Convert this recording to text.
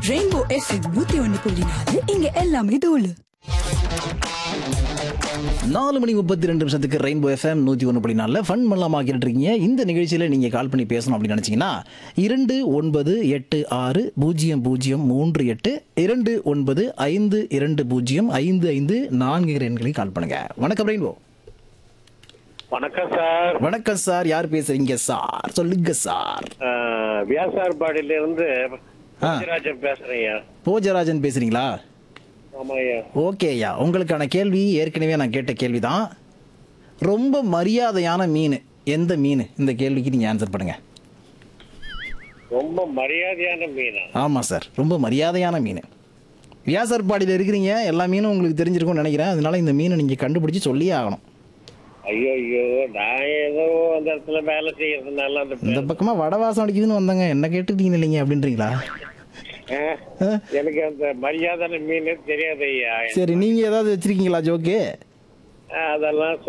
rainbow FM நூத்தி ஒன்னு புள்ளி நாலு இங்க எல்லாமே தோலு நாலு மணி முப்பத்தி ரெண்டு நிமிஷத்துக்கு ரெயின்போ எஃப்எம் நூற்றி ஒன்று புள்ளி நாலில் ஃபன் பண்ணலாமா இருக்கீங்க இந்த நிகழ்ச்சியில் நீங்கள் கால் பண்ணி பேசணும் அப்படின்னு நினச்சிங்கன்னா இரண்டு ஒன்பது எட்டு ஆறு பூஜ்ஜியம் பூஜ்ஜியம் மூன்று எட்டு இரண்டு ஒன்பது ஐந்து இரண்டு பூஜ்ஜியம் ஐந்து ஐந்து நான்கு எண்களையும் கால் பண்ணுங்க வணக்கம் ரெயின்போ வணக்கம் சார் வணக்கம் சார் யார் பேசுறீங்க சார் சொல்லுங்க சார் அஹ், வியாசார்பாடியில இருந்து ராஜன் பேசுறேங்க போஜராஜன் பேசுறீங்களா ஆமாய்யா ஓகே ஐயா உங்களுக்கான கேள்வி ஏற்கனவே நான் கேட்ட கேள்வி தான் ரொம்ப மரியாதையான மீன் எந்த மீன் இந்த கேள்விக்கு நீங்கள் ஆன்சர் பண்ணுங்க ரொம்ப மரியாதையான மீனா ஆமாம் சார் ரொம்ப மரியாதையான மீன் வியாசர்பாடியில் இருக்கிறீங்க எல்லா மீனும் உங்களுக்கு தெரிஞ்சிருக்கும்னு நினைக்கிறேன் அதனால இந்த மீனை நீங்கள் கண்டுபிடிச்சி சொல்லியே ஆகணும் ஐயோ ஐயோ நான் ஏதோ அந்த இடத்துல வேலை செய்யறதுனால அந்த இந்த பக்கமாக வடவாசம் அடிக்குதுன்னு வந்தாங்க என்ன கேட்டுட்டீங்க இல்லைங்க அப்படின்றீங்களா அஹ், எனக்கு அந்த மரியாதையான மீன் தெரியாது ஐயா சரி நீங்கள் ஏதாவது வச்சிருக்கீங்களா ஜோக்கு அதெல்லாம்